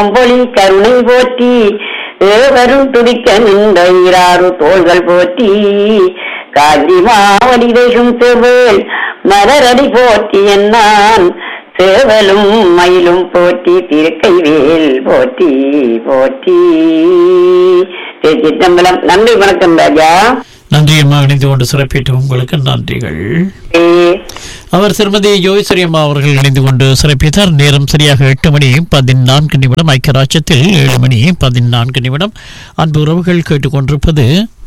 பொம்பொழி கருணை போற்றி ஏவரும் துடிக்க நின்ற ஈராறு தோள்கள் போற்றி காஞ்சி மாவடிதையும் செவ்வேல் மலரடி போற்றி என்னான் சேவலும் மயிலும் போற்றி திருக்கை வேல் போற்றி போற்றி சிற்றம்பலம் நன்றி வணக்கம் ராஜா நன்றி அம்மா இணைந்து கொண்டு சிறப்பிட்டு உங்களுக்கு நன்றிகள் ஏ, அவர் திருமதி ஜோய்சரி அம்மா அவர்கள் இணைந்து கொண்டு சிறப்பித்தார் நேரம் சரியாக எட்டு மணி பதினான்கு நிமிடம் ஐக்கியராட்சத்தில் ஏழு மணி பதினான்கு நிமிடம் அன்பு உறவுகள் கேட்டுக்கொண்டிருப்பது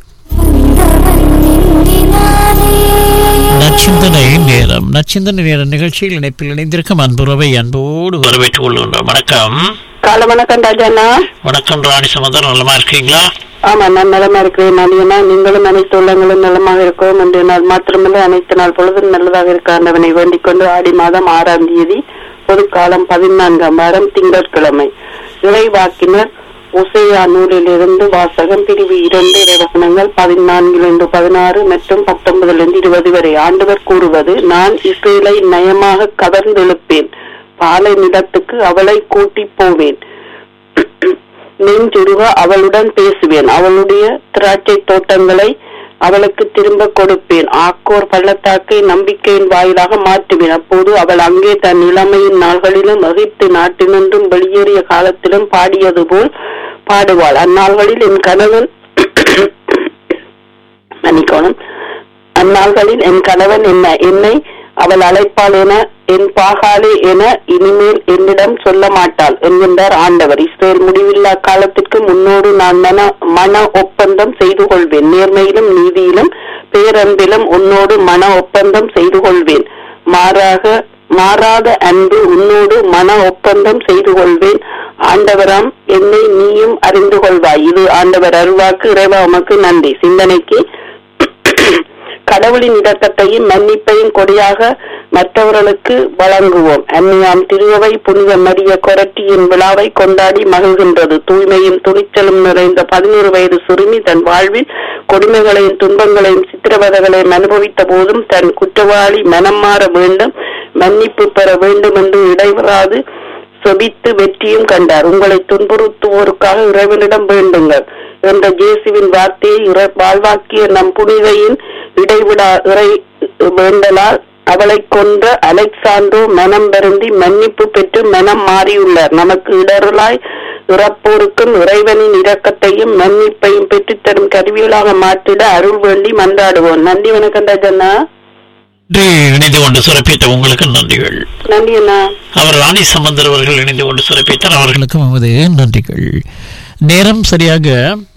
நச்சிந்தனை நேரம் நச்சிந்தனை நேர நிகழ்ச்சியில் இணைப்பில் இணைந்திருக்கும் அன்புறவை அன்போடு வரவேற்றுக் கொள்கின்றோம் வணக்கம் காலை வணக்கம் ராஜாண்ணா வணக்கம் ராணி சமந்தர் நலமா இருக்கீங்களா ஆமா நான் நலமா இருக்கிறேன் நலியனா நீங்களும் அனைத்து உள்ளங்களும் நலமாக இருக்கவும் என்று நாள் மாத்திரமல்ல அனைத்து நாள் பொழுதும் நல்லதாக இருக்க ஆண்டவனை வேண்டிக் கொண்டு ஆடி மாதம் ஆறாம் தேதி பொதுக்காலம் பதினான்காம் வாரம் திங்கட்கிழமை இறைவாக்கினர் உசையா நூலிலிருந்து வாசகம் பிரிவு இரண்டு இறைவசனங்கள் பதினான்கிலிருந்து பதினாறு மற்றும் பத்தொன்பதிலிருந்து இருபது வரை ஆண்டவர் கூறுவது நான் இஸ்ரேலை நயமாக கவர்ந்தெழுப்பேன் பாலை நிலத்துக்கு அவளை கூட்டி போவேன் நெஞ்சுருக அவளுடன் பேசுவேன் அவளுடைய திராட்சை தோட்டங்களை அவளுக்கு திரும்ப கொடுப்பேன் ஆக்கோர் பள்ளத்தாக்கை நம்பிக்கையின் வாயிலாக மாற்றுவேன் அப்போது அவள் அங்கே தன் இளமையின் நாள்களிலும் எகிப்து நாட்டினின்றும் வெளியேறிய காலத்திலும் பாடியது போல் பாடுவாள் அந்நாள்களில் என் கணவன் மன்னிக்கணும் அந்நாள்களில் என் கணவன் என்ன என்னை அவள் அழைப்பாள் என என் பாகாலே என இனிமேல் என்னிடம் சொல்ல மாட்டாள் என்கின்றார் ஆண்டவர் இஸ்ரேல் முடிவில்லா காலத்திற்கு முன்னோடு நான் மன மன ஒப்பந்தம் செய்து கொள்வேன் நேர்மையிலும் நீதியிலும் பேரன்பிலும் உன்னோடு மன ஒப்பந்தம் செய்து கொள்வேன் மாறாக மாறாத அன்பு உன்னோடு மன ஒப்பந்தம் செய்து கொள்வேன் ஆண்டவராம் என்னை நீயும் அறிந்து கொள்வாய் இது ஆண்டவர் அருள்வாக்கு இறைவா உமக்கு நன்றி சிந்தனைக்கு கடவுளின் இரக்கத்தையும் மன்னிப்பையும் கொடியாக மற்றவர்களுக்கு வழங்குவோம் அன்னியாம் திருவை புனித மரிய கொரட்டியின் விழாவை கொண்டாடி மகிழ்கின்றது தூய்மையும் துணிச்சலும் நிறைந்த பதினோரு வயது சிறுமி தன் வாழ்வில் கொடுமைகளையும் துன்பங்களையும் சித்திரவதைகளையும் அனுபவித்த போதும் தன் குற்றவாளி மனம் மாற வேண்டும் மன்னிப்பு பெற வேண்டும் என்று இடைவராது செபித்து வெற்றியும் கண்டார் உங்களை துன்புறுத்துவோருக்காக இறைவனிடம் வேண்டுங்கள் என்ற ஜேசுவின் வார்த்தையை இறை வாழ்வாக்கிய நம் புனிதையின் இடைவிடா இறை வேண்டலால் அவளை கொன்ற அலெக்சாண்டோ மனம் வருந்தி மன்னிப்பு பெற்று மனம் மாறியுள்ளார் நமக்கு இடரலாய் இறப்போருக்கும் இறைவனின் இரக்கத்தையும் மன்னிப்பையும் பெற்றுத்தரும் கருவிகளாக மாற்றிட அருள் வேண்டி மன்றாடுவோம் நன்றி வணக்கம் ராஜண்ணா இன்று இணைந்து கொண்டு சிறப்பித்த உங்களுக்கு நன்றிகள் நன்றி அண்ணா அவர் ராணி சம்பந்தர் அவர்கள் இணைந்து கொண்டு சிறப்பித்தார் அவர்களுக்கும் நமது நன்றிகள் நேரம் சரியாக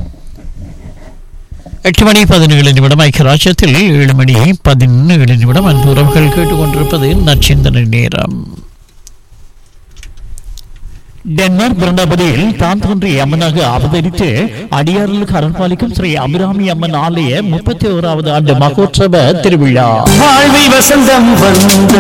எட்டு மணி பதினேழு நிமிடம் ஐக்கிய ராஜ்யத்தில் ஏழு மணி பதினேழு நிமிடம் அன்பு உறவுகள் கேட்டுக்கொண்டிருப்பது நச்சிந்தனை நேரம் டென்மார்க் பிரணபதியில் தான் தோன்றிய அம்மனாக அவதரித்து அடியார்களுக்கு அரண்பாலிக்கும் ஸ்ரீ அபிராமி அம்மன் ஆலய முப்பத்தி ஓராவது ஆண்டு மகோற்சவ திருவிழா வாழ்வில் வசந்தம் வந்து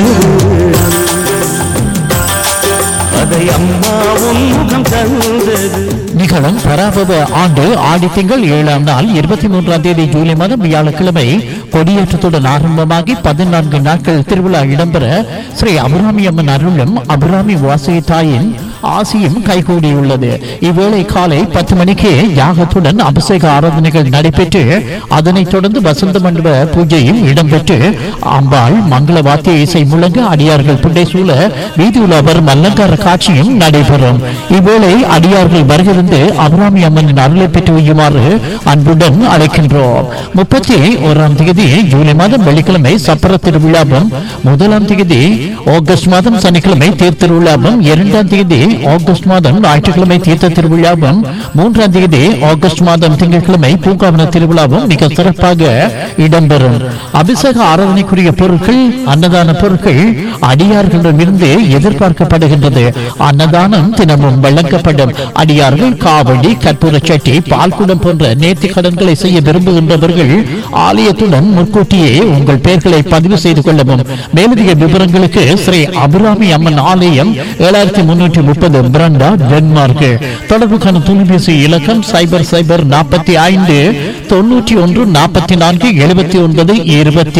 அதை அம்மாவும் முகம் தந்தது நிகழும் பராபவ ஆண்டு ஆடி திங்கள் ஏழாம் நாள் இருபத்தி மூன்றாம் தேதி ஜூலை மாதம் வியாழக்கிழமை கொடியேற்றத்துடன் ஆரம்பமாகி பதினான்கு நாட்கள் திருவிழா இடம்பெற ஸ்ரீ அபிராமி அம்மன் அருளும் அபிராமி வாசகி தாயின் ஆசியும் கைகூடியுள்ளது இவ்வேளை காலை பத்து மணிக்கு யாகத்துடன் அபிஷேக ஆராதனைகள் நடைபெற்று அதனைத் தொடர்ந்து வசந்த மண்டப பூஜையும் இடம்பெற்று அம்பாள் மங்கள வாத்திய இசை முழங்க அடியார்கள் புண்டை சூழ வீதி உலா வரும் அலங்கார காட்சியும் நடைபெறும் இவ்வேளை அடியார்கள் வருகிருந்து அபிராமி அம்மனின் அருளை பெற்று வையுமாறு அன்புடன் அழைக்கின்றோம் முப்பத்தி ஓராம் தேதி ஜூலை மாதம் வெள்ளிக்கிழமை சப்பர திருவிழாவும் முதலாம் தேதி ஆகஸ்ட் மாதம் சனிக்கிழமை தேர் திருவிழாவும் இரண்டாம் தேதி ஆகஸ்ட் மாதம் ஞாயிற்றுக்கிழமை தீர்த்த திருவிழாவும் மூன்றாம் தேதி ஆகஸ்ட் மாதம் திங்கட்கிழமை பூங்காவன திருவிழாவும் மிக சிறப்பாக இடம்பெறும் அபிஷேக ஆராதனைக்குரிய பொருட்கள் அன்னதான பொருட்கள் அடியார்களிடமிருந்து எதிர்பார்க்கப்படுகின்றது அன்னதானம் தினமும் வழங்கப்படும் அடியார்கள் காவடி கற்பூர சட்டி பால்குடம் போன்ற நேர்த்தி கடன்களை செய்ய விரும்புகின்றவர்கள் ஆலயத்துடன் முன்கூட்டியே உங்கள் பெயர்களை பதிவு செய்து கொள்ளவும் மேலதிக விவரங்களுக்கு ஸ்ரீ அபிராமி அம்மன் ஆலயம் ஏழாயிரத்தி முன்னூற்றி முப்பது பிரண்டா டென்மார்க் தொடர்புக்கான தொலைபேசி இலக்கம் சைபர் சைபர் நாற்பத்தி ஐந்து தொன்னூற்றி ஒன்று நாற்பத்தி நான்கு எழுபத்தி ஒன்பது இருபத்தி